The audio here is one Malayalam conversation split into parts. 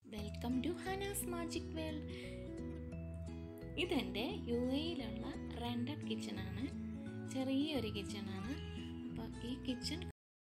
welcome to Hana's magic world ഇതെൻ്റെ യു എയിലുള്ള റെൻറ്റഡ് കിച്ചണാണ് ചെറിയൊരു കിച്ചണാണ് അപ്പോൾ ഈ കിച്ചൺ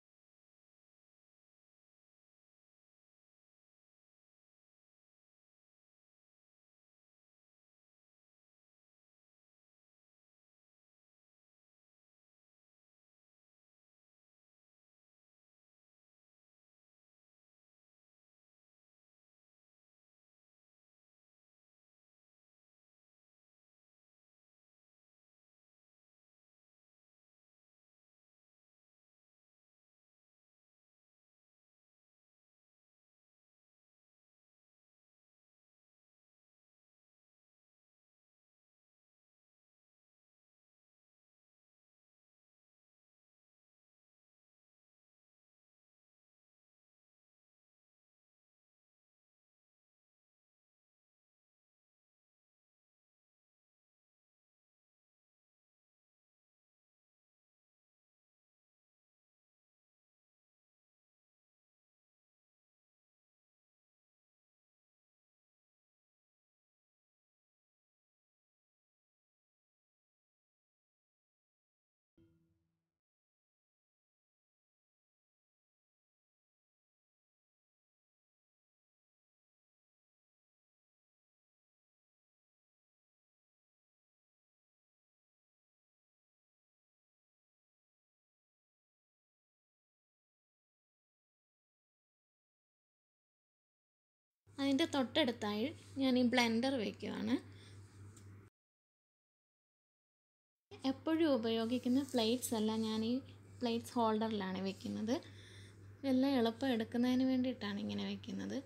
അതിൻ്റെ തൊട്ടടുത്തായി ഞാൻ ഈ ബ്ലെൻഡർ വയ്ക്കുകയാണ് എപ്പോഴും ഉപയോഗിക്കുന്ന പ്ലേറ്റ്സ് എല്ലാം ഞാൻ ഈ പ്ലേറ്റ്സ് ഹോൾഡറിലാണ് വെക്കുന്നത് എല്ലാം എളുപ്പം എടുക്കുന്നതിന് വേണ്ടിയിട്ടാണ് ഇങ്ങനെ വെക്കുന്നത്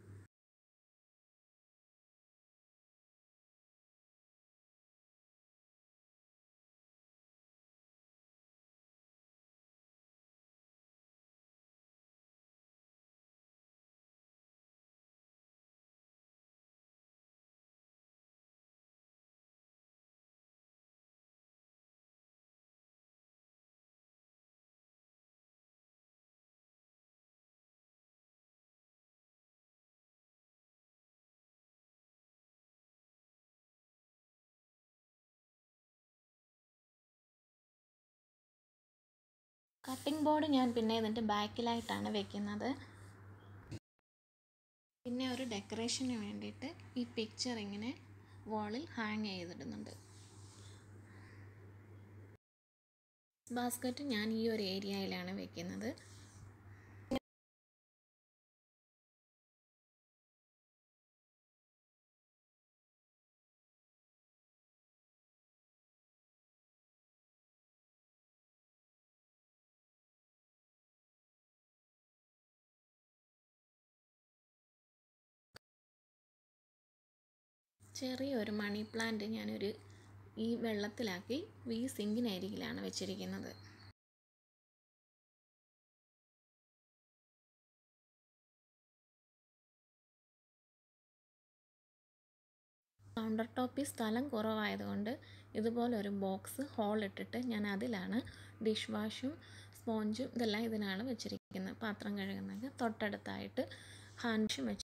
കട്ടിംഗ് ബോർഡ് ഞാൻ പിന്നെ ഇതിൻ്റെ ബാക്കിലായിട്ടാണ് വെക്കുന്നത് പിന്നെ ഒരു ഡെക്കറേഷന് വേണ്ടിയിട്ട് ഈ പിക്ചർ ഇങ്ങനെ വാളിൽ ഹാങ് ചെയ്തിടുന്നുണ്ട് ബാസ്ക്കറ്റ് ഞാൻ ഈ ഒരു ഏരിയയിലാണ് വെക്കുന്നത് ചെറിയൊരു മണി പ്ലാന്റ് ഞാനൊരു ഈ വെള്ളത്തിലാക്കി ഈ സിങ്കിനരികിലാണ് വെച്ചിരിക്കുന്നത് കൗണ്ടർ ടോപ്പിൽ സ്ഥലം കുറവായതുകൊണ്ട് ഇതുപോലൊരു ബോക്സ് ഹോൾ ഇട്ടിട്ട് ഞാൻ അതിലാണ് ഡിഷ് വാഷും സ്പോഞ്ചും ഇതെല്ലാം ഇതിനാണ് വെച്ചിരിക്കുന്നത് പാത്രം കഴുകുന്നത് തൊട്ടടുത്തായിട്ട് ഹാൻഡ് വാഷും വെച്ച്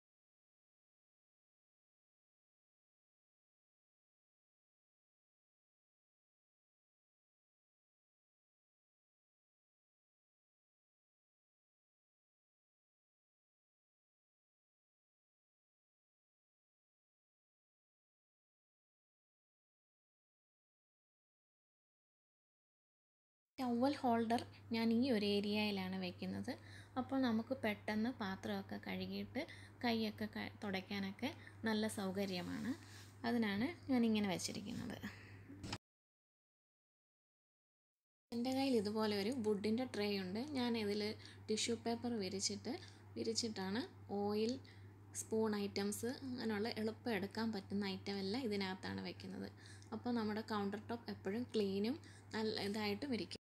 ടവൽ ഹോൾഡർ ഞാൻ ഈ ഒരു ഏരിയയിലാണ് വെക്കുന്നത് അപ്പോൾ നമുക്ക് പെട്ടെന്ന് പാത്രമൊക്കെ കഴുകിയിട്ട് കൈയൊക്കെ തുടയ്ക്കാനൊക്കെ നല്ല സൗകര്യമാണ് അതിനാണ് ഞാനിങ്ങനെ വെച്ചിരിക്കുന്നത് എൻ്റെ കയ്യിൽ ഇതുപോലെ ഒരു വുഡിൻ്റെ ട്രേ ഉണ്ട് ഞാൻ ഇതിൽ ടിഷ്യൂ പേപ്പർ വിരിച്ചിട്ട് വിരിച്ചിട്ടാണ് ഓയിൽ സ്പൂൺ ഐറ്റംസ് അങ്ങനെയുള്ള എളുപ്പം എടുക്കാൻ പറ്റുന്ന ഐറ്റം എല്ലാം ഇതിനകത്താണ് വെക്കുന്നത് അപ്പോൾ നമ്മുടെ കൗണ്ടർ ടോപ്പ് എപ്പോഴും ക്ലീനും നല്ല ഇതായിട്ടും ഇരിക്കും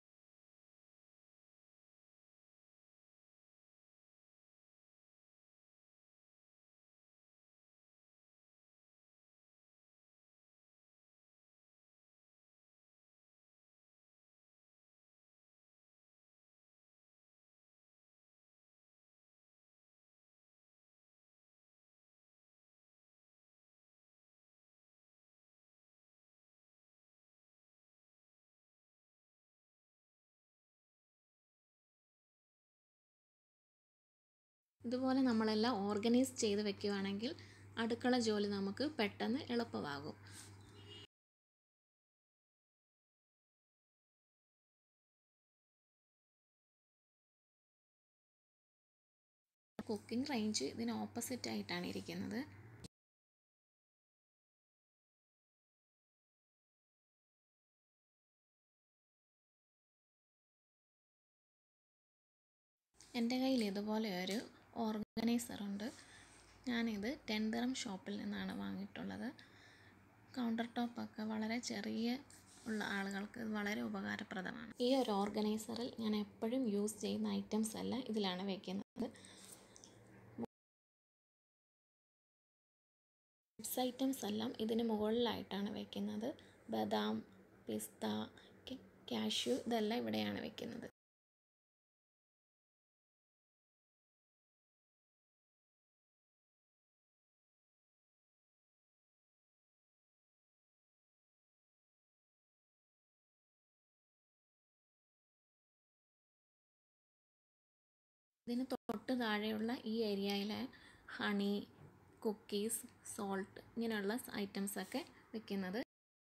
ഇതുപോലെ നമ്മളെല്ലാം ഓർഗനൈസ് ചെയ്ത് വെക്കുകയാണെങ്കിൽ അടുക്കള ജോലി നമുക്ക് പെട്ടെന്ന് എളുപ്പമാകും കുക്കിംഗ് റേഞ്ച് ഇതിന് ഓപ്പോസിറ്റ് ആയിട്ടാണ് ഇരിക്കുന്നത് എൻ്റെ കയ്യിൽ ഇതുപോലെ ഒരു ഓർഗനൈസർ ഉണ്ട് ഞാനിത് ടെൻതറം ഷോപ്പിൽ നിന്നാണ് വാങ്ങിയിട്ടുള്ളത് കൗണ്ടർ ടോപ്പൊക്കെ വളരെ ചെറിയ ഉള്ള ആളുകൾക്ക് ഇത് വളരെ ഉപകാരപ്രദമാണ് ഈ ഒരു ഓർഗനൈസറിൽ ഞാൻ എപ്പോഴും യൂസ് ചെയ്യുന്ന ഐറ്റംസ് എല്ലാം ഇതിലാണ് വയ്ക്കുന്നത് ഫുഡ്സ് ഐറ്റംസ് എല്ലാം ഇതിന് മുകളിലായിട്ടാണ് വെക്കുന്നത് ബദാം പിസ്ത കാഷ്യൂ ഇതെല്ലാം ഇവിടെയാണ് വെക്കുന്നത് ഇതിന് തൊട്ട് താഴെയുള്ള ഈ ഏരിയയിലെ ഹണി കുക്കീസ് സോൾട്ട് ഇങ്ങനെയുള്ള ഐറ്റംസൊക്കെ വെക്കുന്നത്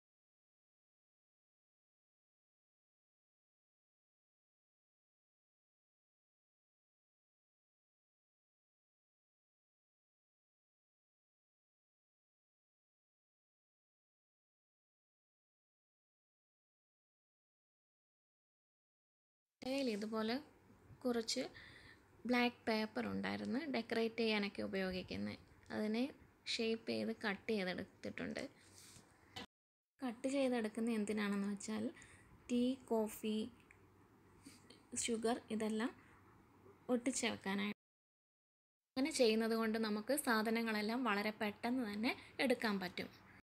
കയ്യിൽ ഇതുപോലെ കുറച്ച് ബ്ലാക്ക് പേപ്പർ ഉണ്ടായിരുന്നു ഡെക്കറേറ്റ് ചെയ്യാനൊക്കെ ഉപയോഗിക്കുന്നത് അതിനെ ഷേപ്പ് ചെയ്ത് കട്ട് ചെയ്തെടുത്തിട്ടുണ്ട് കട്ട് ചെയ്തെടുക്കുന്ന എന്തിനാണെന്ന് വെച്ചാൽ ടീ കോഫി ഷുഗർ ഇതെല്ലാം ഒട്ടിച്ച് വെക്കാനായിട്ട് അങ്ങനെ ചെയ്യുന്നത് കൊണ്ട് നമുക്ക് സാധനങ്ങളെല്ലാം വളരെ പെട്ടെന്ന് തന്നെ എടുക്കാൻ പറ്റും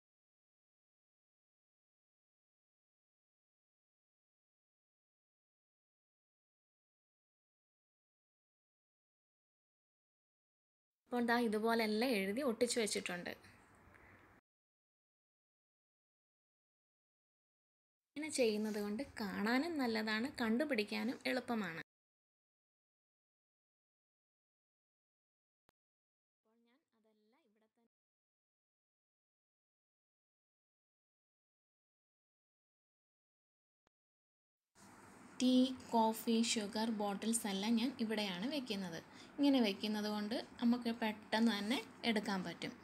അപ്പോൾ ദാ ഇതുപോലെല്ലാം എഴുതി ഒട്ടിച്ചു വെച്ചിട്ടുണ്ട് ഇങ്ങനെ ചെയ്യുന്നത് കൊണ്ട് കാണാനും നല്ലതാണ് കണ്ടുപിടിക്കാനും എളുപ്പമാണ് അപ്പോൾ ഞാൻ അതെല്ലാം ഇവിടെ തന്നെ ടീ കോഫി ഷുഗർ ബോട്ടിൽസ് എല്ലാം ഞാൻ ഇവിടെയാണ് വെക്കുന്നത് ഇങ്ങനെ വെക്കുന്നത് കൊണ്ട് നമുക്ക് പെട്ടെന്ന് തന്നെ എടുക്കാൻ പറ്റും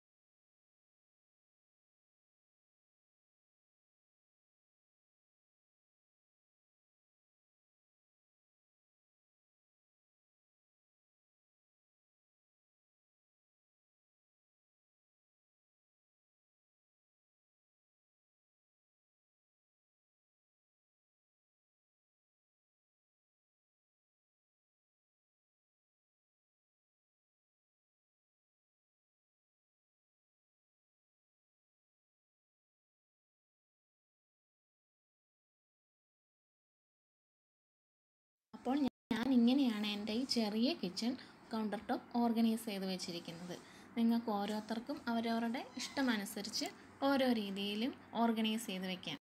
അപ്പോൾ ഞാൻ ഇങ്ങനെയാണ് എൻ്റെ ഈ ചെറിയ കിച്ചൺ കൗണ്ടർ ടോപ്പ് ഓർഗനൈസ് ചെയ്ത് വെച്ചിരിക്കുന്നത് നിങ്ങൾക്ക് ഓരോരുത്തർക്കും അവരവരുടെ ഇഷ്ടമനുസരിച്ച് ഓരോ രീതിയിലും ഓർഗനൈസ് ചെയ്ത് വെക്കാം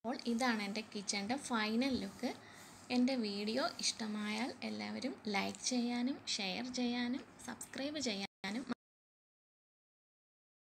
അപ്പോൾ ഇതാണ് എൻ്റെ കിച്ചൻ്റെ ഫൈനൽ ലുക്ക് എൻ്റെ വീഡിയോ ഇഷ്ടമായാൽ എല്ലാവരും ലൈക്ക് ചെയ്യാനും ഷെയർ ചെയ്യാനും സബ്സ്ക്രൈബ് ചെയ്യാനും